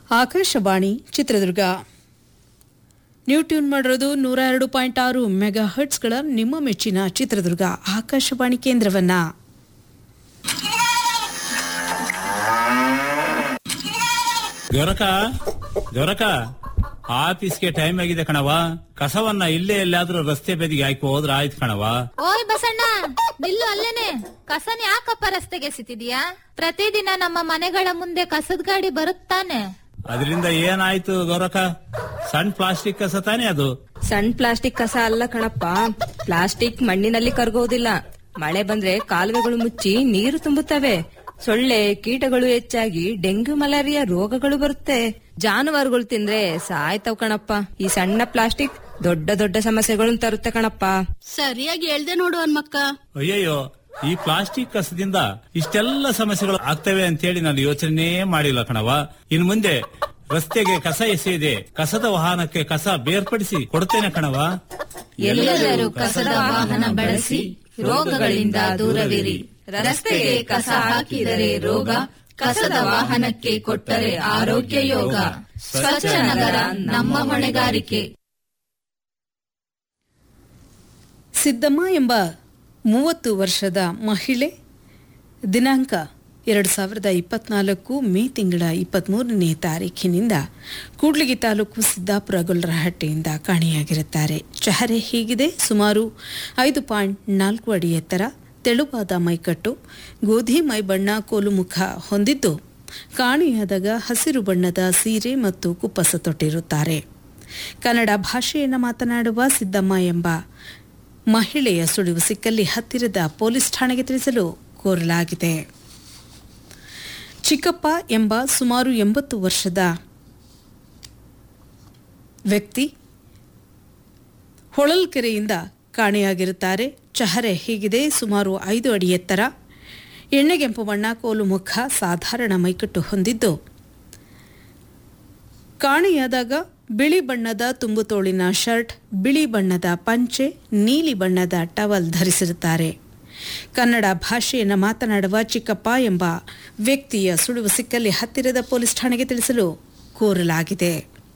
ಆಕಾಶವಾಣಿ ಚಿತ್ರದುರ್ಗ ನೀವು ಟ್ಯೂನ್ ಮಾಡಿರೋದು ನೂರ ಎರಡು ಪಾಯಿಂಟ್ ಆರು ಮೆಗಾ ಹರ್ಟ್ಸ್ಗಳ ನಿಮ್ಮ ಮೆಚ್ಚಿನ ಚಿತ್ರದುರ್ಗ ಆಕಾಶವಾಣಿ ಕೇಂದ್ರವನ್ನ ಗೊರಕ ಗೊರಕ ಆಫೀಸ್ಗೆ ಟೈಮ್ ಆಗಿದೆ ಕಣವ ಕಸವನ್ನ ಇಲ್ಲೇ ಎಲ್ಲಾದ್ರೂ ರಸ್ತೆ ಬದಿಗೆ ಹಾಕಿ ಹೋದ್ರ ಆಯ್ತು ಕಣವ ಓಯ್ ಬಸಣ್ಣ ನಿಲ್ಲು ಅಲ್ಲೇನೆ ಕಸನ ಯಾಕಪ್ಪ ರಸ್ತೆಗೆ ಎಸಿತಿದ್ಯಾ ಪ್ರತಿದಿನ ನಮ್ಮ ಮನೆಗಳ ಮುಂದೆ ಕಸದ ಗಾಡಿ ಬರುತ್ತಾನೆ ಅದರಿಂದ ಏನಾಯ್ತು ಗೌರಕ ಸಣ್ಣ ಪ್ಲಾಸ್ಟಿಕ್ ಕಸ ತಾನೇ ಅದು ಸಣ್ಣ ಪ್ಲಾಸ್ಟಿಕ್ ಕಸ ಅಲ್ಲ ಕಣಪ್ಪ ಪ್ಲಾಸ್ಟಿಕ್ ಮಣ್ಣಿನಲ್ಲಿ ಕರಗೋದಿಲ್ಲ ಮಳೆ ಬಂದ್ರೆ ಕಾಲುವೆಗಳು ಮುಚ್ಚಿ ನೀರು ತುಂಬುತ್ತವೆ ಸೊಳ್ಳೆ ಕೀಟಗಳು ಹೆಚ್ಚಾಗಿ ಡೆಂಗ್ಯೂ ಮಲೇರಿಯಾ ರೋಗಗಳು ಬರುತ್ತೆ ಜಾನುವಾರುಗಳು ತಿಂದ್ರೆ ಸಾಯ್ತವ್ ಕಣಪ್ಪ ಈ ಸಣ್ಣ ಪ್ಲಾಸ್ಟಿಕ್ ದೊಡ್ಡ ದೊಡ್ಡ ಸಮಸ್ಯೆಗಳನ್ನು ತರುತ್ತೆ ಕಣಪ್ಪ ಸರಿಯಾಗಿ ಹೇಳ್ದೆ ನೋಡು ಹನ್ಮಕ್ಕ ಅಯ್ಯಯ್ಯೋ ಈ ಪ್ಲಾಸ್ಟಿಕ್ ಕಸದಿಂದ ಇಷ್ಟೆಲ್ಲ ಸಮಸ್ಯೆಗಳು ಆಗ್ತವೆ ಅಂತೇಳಿ ನಾನು ಯೋಚನೆ ಮಾಡಿಲ್ಲ ಕಣವ ಇನ್ ಮುಂದೆ ರಸ್ತೆಗೆ ಕಸ ಎಸೆಯದೆ ಕಸದ ವಾಹನಕ್ಕೆ ಕಸ ಬೇರ್ಪಡಿಸಿ ಕೊಡ್ತೇನೆ ಕಣವ ಎಲ್ಲರೂ ಕಸದ ವಾಹನ ಬಳಸಿ ರೋಗಗಳಿಂದ ದೂರವಿರಿ ರಸ್ತೆಗೆ ಕಸ ಹಾಕಿದರೆ ರೋಗ ಕಸದ ವಾಹನಕ್ಕೆ ಕೊಟ್ಟರೆ ಆರೋಗ್ಯ ಯೋಗ ಸ್ವಚ್ಛ ನಗರ ನಮ್ಮ ಹೊಣೆಗಾರಿಕೆ ಸಿದ್ದಮ್ಮ ಎಂಬ ಮೂವತ್ತು ವರ್ಷದ ಮಹಿಳೆ ದಿನಾಂಕ ಎರಡು ಸಾವಿರದ ಇಪ್ಪತ್ನಾಲ್ಕು ಮೇ ತಿಂಗಳ ಇಪ್ಪತ್ತ್ಮೂರನೇ ತಾರೀಖಿನಿಂದ ಕೂಡ್ಲಿಗಿ ತಾಲೂಕು ಸಿದ್ದಾಪುರ ಗೊಲ್ಲರಹಟ್ಟಿಯಿಂದ ಕಾಣೆಯಾಗಿರುತ್ತಾರೆ ಚಹರೆ ಹೀಗಿದೆ ಸುಮಾರು ಐದು ಪಾಯಿಂಟ್ ನಾಲ್ಕು ಅಡಿ ಎತ್ತರ ತೆಳುವಾದ ಮೈಕಟ್ಟು ಗೋಧಿ ಮೈ ಬಣ್ಣ ಕೋಲು ಮುಖ ಹೊಂದಿದ್ದು ಕಾಣೆಯಾದಾಗ ಹಸಿರು ಬಣ್ಣದ ಸೀರೆ ಮತ್ತು ಕುಪ್ಪಸ ತೊಟ್ಟಿರುತ್ತಾರೆ ಕನ್ನಡ ಭಾಷೆಯನ್ನು ಮಾತನಾಡುವ ಸಿದ್ದಮ್ಮ ಎಂಬ ಮಹಿಳೆಯ ಸುಳಿವು ಸಿಕ್ಕಲ್ಲಿ ಹತ್ತಿರದ ಪೊಲೀಸ್ ಠಾಣೆಗೆ ತಿಳಿಸಲು ಕೋರಲಾಗಿದೆ ಚಿಕ್ಕಪ್ಪ ಎಂಬ ಸುಮಾರು ಎಂಬತ್ತು ವರ್ಷದ ವ್ಯಕ್ತಿ ಹೊಳಲ್ಕೆರೆಯಿಂದ ಕಾಣೆಯಾಗಿರುತ್ತಾರೆ ಚಹರೆ ಹೀಗಿದೆ ಸುಮಾರು ಐದು ಅಡಿ ಎತ್ತರ ಎಣ್ಣೆಗೆಂಪು ಬಣ್ಣ ಕೋಲು ಮುಖ ಸಾಧಾರಣ ಮೈಕಟ್ಟು ಹೊಂದಿದ್ದು ಕಾಣೆಯಾದಾಗ ಬಿಳಿ ಬಣ್ಣದ ತುಂಬು ತೋಳಿನ ಶರ್ಟ್ ಬಿಳಿ ಬಣ್ಣದ ಪಂಚೆ ನೀಲಿ ಬಣ್ಣದ ಟವಲ್ ಧರಿಸಿರುತ್ತಾರೆ ಕನ್ನಡ ಭಾಷೆಯನ್ನು ಮಾತನಾಡುವ ಚಿಕ್ಕಪ್ಪ ಎಂಬ ವ್ಯಕ್ತಿಯ ಸುಳಿವು ಸಿಕ್ಕಲ್ಲಿ ಹತ್ತಿರದ ಪೊಲೀಸ್ ಠಾಣೆಗೆ ತಿಳಿಸಲು ಕೋರಲಾಗಿದೆ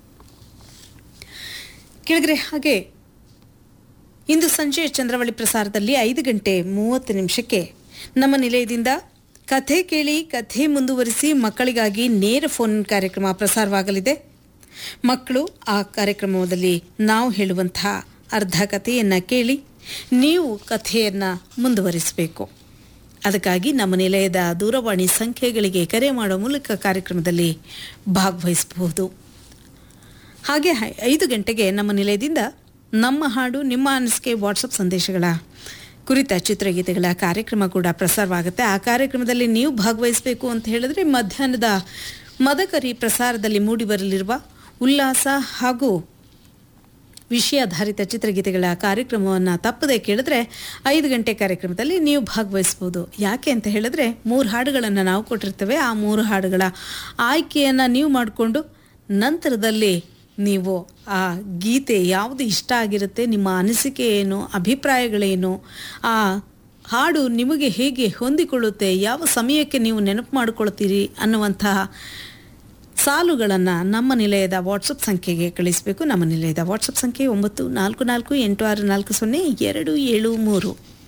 ಕೆಳಗರೆ ಹಾಗೆ ಇಂದು ಸಂಜೆ ಚಂದ್ರವಳ್ಳಿ ಪ್ರಸಾರದಲ್ಲಿ ಐದು ಗಂಟೆ ಮೂವತ್ತು ನಿಮಿಷಕ್ಕೆ ನಮ್ಮ ನಿಲಯದಿಂದ ಕಥೆ ಕೇಳಿ ಕಥೆ ಮುಂದುವರಿಸಿ ಮಕ್ಕಳಿಗಾಗಿ ನೇರ ಫೋನ್ ಕಾರ್ಯಕ್ರಮ ಪ್ರಸಾರವಾಗಲಿದೆ ಮಕ್ಕಳು ಆ ಕಾರ್ಯಕ್ರಮದಲ್ಲಿ ನಾವು ಹೇಳುವಂತಹ ಅರ್ಧ ಕಥೆಯನ್ನು ಕೇಳಿ ನೀವು ಕಥೆಯನ್ನು ಮುಂದುವರಿಸಬೇಕು ಅದಕ್ಕಾಗಿ ನಮ್ಮ ನಿಲಯದ ದೂರವಾಣಿ ಸಂಖ್ಯೆಗಳಿಗೆ ಕರೆ ಮಾಡುವ ಮೂಲಕ ಕಾರ್ಯಕ್ರಮದಲ್ಲಿ ಭಾಗವಹಿಸಬಹುದು ಹಾಗೆ ಹೈ- ಐದು ಗಂಟೆಗೆ ನಮ್ಮ ನಿಲಯದಿಂದ ನಮ್ಮ ಹಾಡು ನಿಮ್ಮ ಅನಿಸಿಕೆ ವಾಟ್ಸಪ್ ಸಂದೇಶಗಳ ಕುರಿತ ಚಿತ್ರಗೀತೆಗಳ ಕಾರ್ಯಕ್ರಮ ಕೂಡ ಪ್ರಸಾರವಾಗುತ್ತೆ ಆ ಕಾರ್ಯಕ್ರಮದಲ್ಲಿ ನೀವು ಭಾಗವಹಿಸಬೇಕು ಅಂತ ಹೇಳಿದ್ರೆ ಮಧ್ಯಾಹ್ನದ ಮದಕರಿ ಪ್ರಸಾರದಲ್ಲಿ ಮೂಡಿಬರಲಿರುವ ಉಲ್ಲಾಸ ಹಾಗೂ ವಿಷಯಾಧಾರಿತ ಚಿತ್ರಗೀತೆಗಳ ಕಾರ್ಯಕ್ರಮವನ್ನು ತಪ್ಪದೆ ಕೇಳಿದ್ರೆ ಐದು ಗಂಟೆ ಕಾರ್ಯಕ್ರಮದಲ್ಲಿ ನೀವು ಭಾಗವಹಿಸ್ಬೋದು ಯಾಕೆ ಅಂತ ಹೇಳಿದ್ರೆ ಮೂರು ಹಾಡುಗಳನ್ನು ನಾವು ಕೊಟ್ಟಿರ್ತೇವೆ ಆ ಮೂರು ಹಾಡುಗಳ ಆಯ್ಕೆಯನ್ನು ನೀವು ಮಾಡಿಕೊಂಡು ನಂತರದಲ್ಲಿ ನೀವು ಆ ಗೀತೆ ಯಾವುದು ಇಷ್ಟ ಆಗಿರುತ್ತೆ ನಿಮ್ಮ ಅನಿಸಿಕೆ ಏನು ಅಭಿಪ್ರಾಯಗಳೇನು ಆ ಹಾಡು ನಿಮಗೆ ಹೇಗೆ ಹೊಂದಿಕೊಳ್ಳುತ್ತೆ ಯಾವ ಸಮಯಕ್ಕೆ ನೀವು ನೆನಪು ಮಾಡಿಕೊಳ್ತೀರಿ ಅನ್ನುವಂತಹ ಸಾಲುಗಳನ್ನು ನಮ್ಮ ನಿಲಯದ ವಾಟ್ಸಪ್ ಸಂಖ್ಯೆಗೆ ಕಳಿಸಬೇಕು ನಮ್ಮ ನಿಲಯದ ವಾಟ್ಸಪ್ ಸಂಖ್ಯೆ ಒಂಬತ್ತು ನಾಲ್ಕು ನಾಲ್ಕು ಎಂಟು ಆರು ನಾಲ್ಕು ಸೊನ್ನೆ ಎರಡು ಏಳು ಮೂರು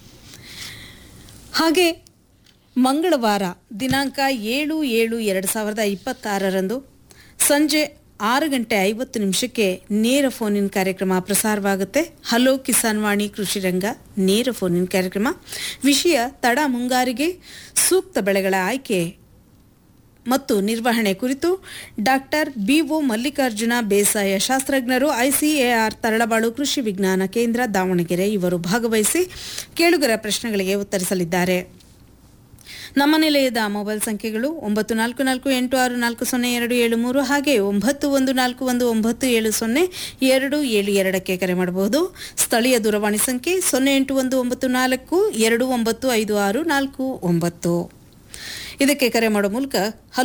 ಹಾಗೆ ಮಂಗಳವಾರ ದಿನಾಂಕ ಏಳು ಏಳು ಎರಡು ಸಾವಿರದ ಇಪ್ಪತ್ತಾರರಂದು ಸಂಜೆ ಆರು ಗಂಟೆ ಐವತ್ತು ನಿಮಿಷಕ್ಕೆ ನೇರ ಫೋನಿನ್ ಕಾರ್ಯಕ್ರಮ ಪ್ರಸಾರವಾಗುತ್ತೆ ಹಲೋ ಕಿಸಾನ್ ವಾಣಿ ಕೃಷಿ ರಂಗ ನೇರ ಫೋನಿನ್ ಕಾರ್ಯಕ್ರಮ ವಿಷಯ ತಡ ಮುಂಗಾರಿಗೆ ಸೂಕ್ತ ಬೆಳೆಗಳ ಆಯ್ಕೆ ಮತ್ತು ನಿರ್ವಹಣೆ ಕುರಿತು ಡಾಕ್ಟರ್ ಬಿಒ ಮಲ್ಲಿಕಾರ್ಜುನ ಬೇಸಾಯ ಶಾಸ್ತ್ರಜ್ಞರು ಐಸಿಎಆರ್ ತರಳಬಾಳು ಕೃಷಿ ವಿಜ್ಞಾನ ಕೇಂದ್ರ ದಾವಣಗೆರೆ ಇವರು ಭಾಗವಹಿಸಿ ಕೇಳುಗರ ಪ್ರಶ್ನೆಗಳಿಗೆ ಉತ್ತರಿಸಲಿದ್ದಾರೆ ನಮ್ಮ ನಿಲಯದ ಮೊಬೈಲ್ ಸಂಖ್ಯೆಗಳು ಒಂಬತ್ತು ನಾಲ್ಕು ನಾಲ್ಕು ಎಂಟು ಆರು ನಾಲ್ಕು ಸೊನ್ನೆ ಎರಡು ಏಳು ಮೂರು ಹಾಗೆ ಒಂಬತ್ತು ಒಂದು ನಾಲ್ಕು ಒಂದು ಒಂಬತ್ತು ಏಳು ಸೊನ್ನೆ ಎರಡು ಏಳು ಎರಡಕ್ಕೆ ಕರೆ ಮಾಡಬಹುದು ಸ್ಥಳೀಯ ದೂರವಾಣಿ ಸಂಖ್ಯೆ ಸೊನ್ನೆ ಎಂಟು ಒಂದು ಒಂಬತ್ತು ನಾಲ್ಕು ಎರಡು ಒಂಬತ್ತು ಐದು ಆರು ನಾಲ್ಕು ಒಂಬತ್ತು ಇದಕ್ಕೆ ಕರೆ ಮಾಡುವ ಮೂಲಕ